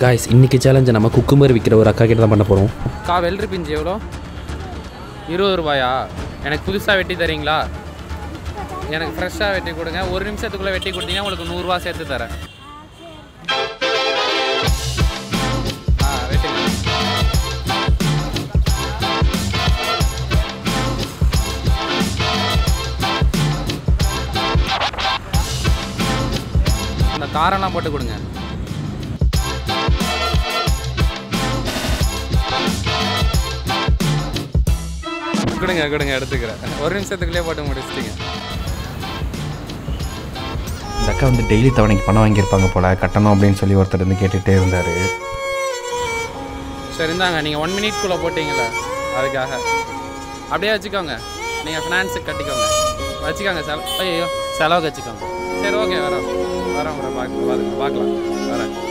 guys இன்னைக்கு சேலஞ்சை நம்ம குக்கும்பர் விற்கிற ஒரு அக்கா கிட்ட தான் பண்ண போகிறோம் கா வெள்ளரி பிஞ்சு எவ்வளோ இருபது ரூபாயா எனக்கு புதுசாக வெட்டி தரீங்களா எனக்கு ஃப்ரெஷ்ஷாக வெட்டி கொடுங்க ஒரு நிமிஷத்துக்குள்ளே வெட்டி கொடுத்தீங்கன்னா உங்களுக்கு நூறுரூவா சேர்த்து தரேன் ஆ வெட்டுங்க அந்த காரெல்லாம் போட்டு கொடுங்க கொடுங்க கொடுங்க எடுத்துக்கிறேன் ஒரு நிமிஷத்துக்குள்ளே போட்டு முடிச்சிட்டிங்க இந்த அக்கா வந்து டெய்லி தவணைக்கு பணம் வாங்கியிருப்பாங்க போல கட்டணும் அப்படின்னு சொல்லி ஒருத்தர் வந்து கேட்டுகிட்டே இருந்தார் சரி இந்தாங்க நீங்கள் ஒன் மினிட்குள்ளே போட்டிங்களே அதுக்காக அப்படியே வச்சுக்கோங்க நீங்கள் ஃபினான்ஸுக்கு கட்டிக்கோங்க வச்சுக்கோங்க செலவு ஐயோ செலவுக்கு வச்சுக்கோங்க சரி ஓகே வரோம் வரோம் வரோம் பார்க்க பார்க்கலாம் பார்க்கலாம் வரேன்